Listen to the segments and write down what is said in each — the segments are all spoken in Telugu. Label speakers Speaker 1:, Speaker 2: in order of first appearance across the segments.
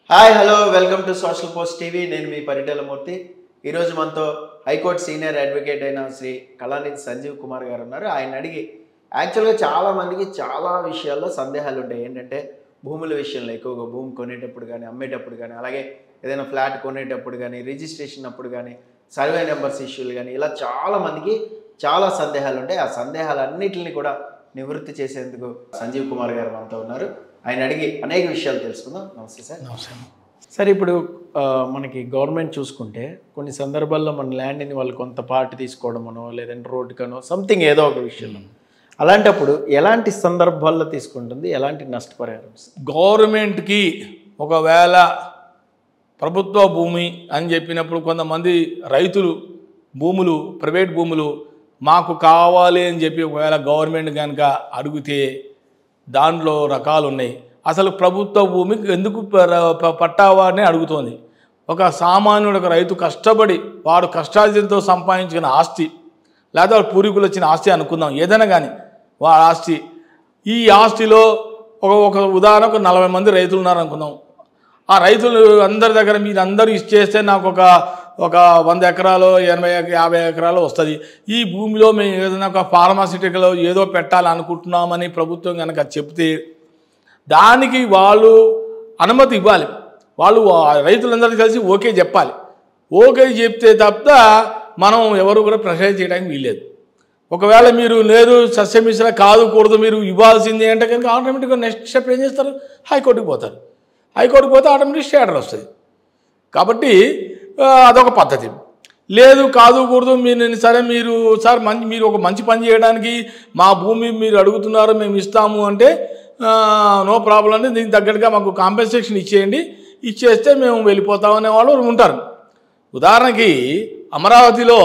Speaker 1: Hi hello welcome to social post TV నేను మీ పరిటాల మూర్తి ఈరోజు మనతో హైకోర్టు సీనియర్ అడ్వకేట్ అయిన శ్రీ కళానిధి సంజీవ్ కుమార్ గారు ఉన్నారు ఆయన అడిగి యాక్చువల్గా చాలా మందికి చాలా విషయాల్లో సందేహాలు ఉంటాయి ఏంటంటే భూముల విషయంలో ఎక్కువగా భూమి కొనేటప్పుడు కానీ అమ్మేటప్పుడు కానీ అలాగే ఏదైనా ఫ్లాట్ కొనేటప్పుడు కానీ రిజిస్ట్రేషన్ అప్పుడు కానీ సర్వే నెంబర్స్ ఇష్యూలు కానీ ఇలా చాలా మందికి చాలా సందేహాలు ఉంటాయి ఆ సందేహాలన్నిటిని కూడా నివృత్తి చేసేందుకు సంజీవ్ కుమార్ గారు మనతో ఉన్నారు ఆయన అడిగి అనేక విషయాలు తెలుసుకుందాం నమస్తే సార్ సార్ ఇప్పుడు ఆ, మనకి గవర్నమెంట్ చూసుకుంటే కొన్ని సందర్భాల్లో మన ల్యాండ్ని వాళ్ళు కొంత పార్ట్ తీసుకోవడమనో లేదంటే రోడ్డుకనో సంథింగ్ ఏదో ఒక విషయంలో అలాంటప్పుడు ఎలాంటి సందర్భాల్లో తీసుకుంటుంది ఎలాంటి నష్టపరిహారం ఇస్తుంది?
Speaker 2: గవర్నమెంట్కి ఒకవేళ ప్రభుత్వ భూమి అని చెప్పినప్పుడు కొంతమంది రైతులు భూములు ప్రైవేట్ భూములు మాకు కావాలి అని చెప్పి ఒకవేళ గవర్నమెంట్ కనుక అడిగితే దాంట్లో రకాలు ఉన్నాయి అసలు ప్రభుత్వ భూమికి ఎందుకు ప- ప- పట్టావా అని అడుగుతోంది ఒక సామాన్యుడు ఒక రైతు కష్టపడి వాడు కష్టార్జితంతో సంపాదించిన ఆస్తి లేదా వాళ్ళ పూర్వీకులు వచ్చిన ఆస్తి అనుకుందాం ఏదైనా కానీ వాళ్ళ ఆస్తి ఈ ఆస్తిలో ఒక ఒక ఉదాహరణ ఒక నలభై మంది రైతులు ఉన్నారు అనుకుందాం ఆ రైతులు అందరి దగ్గర మీరు అందరూ ఇచ్చేస్తే నాకు ఒక ఒక వంద ఎకరాలు ఎనభై ఎక- యాభై ఎకరాలు వస్తుంది ఈ భూమిలో మేము ఏదైనా ఒక ఫార్మాసిటికల్ ఏదో పెట్టాలనుకుంటున్నామని ప్రభుత్వం కనుక చెప్తే దానికి వాళ్ళు అనుమతి ఇవ్వాలి వాళ్ళు ఆ రైతులందరూ కలిసి ఓకే చెప్పాలి ఓకే చెప్తే తప్ప మనం ఎవరు కూడా ప్రెషర్ చేయడానికి వీల్లేదు ఒకవేళ మీరు లేదు సస్యమిశ్ర కాదు కూడదు మీరు ఇవ్వాల్సింది అంటే కనుక ఆటోమేటిక్గా నెక్స్ట్ స్టెప్ ఏం చేస్తారు హైకోర్టుకి పోతారు హైకోర్టుకి పోతే ఆటోమేటిక్ స్టే ఆర్డర్ వస్తుంది కాబట్టి ఆ, అదొక పద్ధతి లేదు కాదు కూడదు మీరు నేను సరే మీరు సార్ మంచి మీరు ఒక మంచి పని చేయడానికి మా భూమి మీరు అడుగుతున్నారు మేము ఇస్తాము అంటే నో ప్రాబ్లం అంటే దీనికి తగ్గట్టుగా మాకు కాంపెన్సేషన్ ఇచ్చేయండి ఇచ్చేస్తే మేము వెళ్ళిపోతాం అనే వాళ్ళు ఉంటారు ఉదాహరణకి అమరావతిలో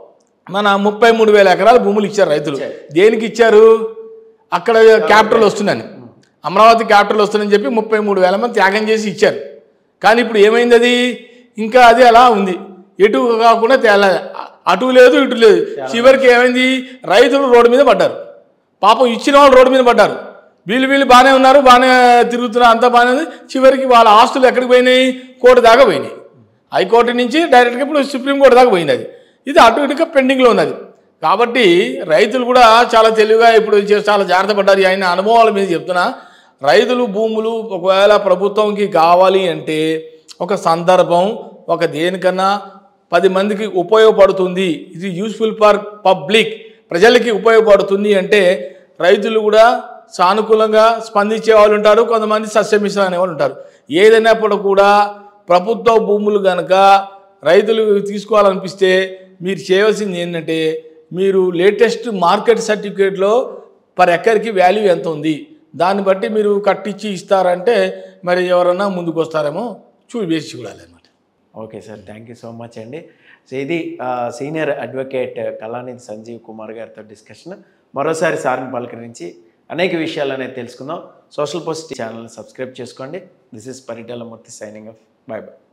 Speaker 2: మన ముప్పై మూడు వేల ఎకరాల భూములు ఇచ్చారు రైతులు దేనికి ఇచ్చారు అక్కడ క్యాపిటల్ వస్తుందని అమరావతి క్యాపిటల్ వస్తుందని చెప్పి ముప్పై మూడు వేల మంది త్యాగం చేసి ఇచ్చారు కానీ ఇప్పుడు ఏమైంది అది ఇంకా అది అలా ఉంది ఎటు కాకుండా తేల అటు లేదు ఇటు లేదు చివరికి ఏమైంది రైతులు రోడ్డు మీద పడ్డారు పాపం ఇచ్చిన వాళ్ళు రోడ్డు మీద పడ్డారు వీళ్ళు వీళ్ళు బాగానే ఉన్నారు బాగానే తిరుగుతున్నారు అంతా బాగానే ఉంది చివరికి వాళ్ళ ఆస్తులు ఎక్కడికి పోయినాయి కోర్టు దాకా పోయినాయి హైకోర్టు నుంచి డైరెక్ట్గా ఇప్పుడు సుప్రీంకోర్టు దాకా పోయింది అది ఇది అటు ఇటుగా పెండింగ్లో ఉన్నది కాబట్టి రైతులు కూడా చాలా తెలివిగా ఇప్పుడు చే- చాలా జాగ్రత్త పడ్డారు ఆయన అనుభవాల మీద చెప్తున్నా రైతులు భూములు ఒకవేళ ప్రభుత్వంకి కావాలి అంటే ఒక సందర్భం ఒక దేనికన్నా పది మందికి ఉపయోగపడుతుంది ఇది యూస్ఫుల్ ఫర్ పబ్లిక్ ప్రజలకి ఉపయోగపడుతుంది అంటే రైతులు కూడా సానుకూలంగా స్పందించే వాళ్ళు ఉంటారు కొంతమంది సస్యమిశ్ర అనేవాళ్ళు ఉంటారు ఏదైనప్పుడు కూడా ప్రభుత్వ భూములు కనుక రైతులు తీసుకోవాలనిపిస్తే మీరు చేయవలసింది ఏంటంటే మీరు లేటెస్ట్ మార్కెట్ సర్టిఫికేట్లో పర్ ఎకర్కి వాల్యూ ఎంత ఉంది దాన్ని బట్టి మీరు కట్టించి ఇస్తారంటే మరి ఎవరన్నా ముందుకు వస్తారేమో చూ వేసి చూడాలి అనమాట
Speaker 1: okay sir thank you so much అండి సో ఇది ఆ, సీనియర్ అడ్వకేట్ కళానిధి సంజీవ్ కుమార్ గారితో డిస్కషన్ మరోసారి సార్ని పలకరించి అనేక విషయాలు అనేది తెలుసుకుందాం సోషల్ పోస్ట్ ఛానల్ని సబ్స్క్రైబ్ చేసుకోండి this is Paritala Murthy signing off bye bye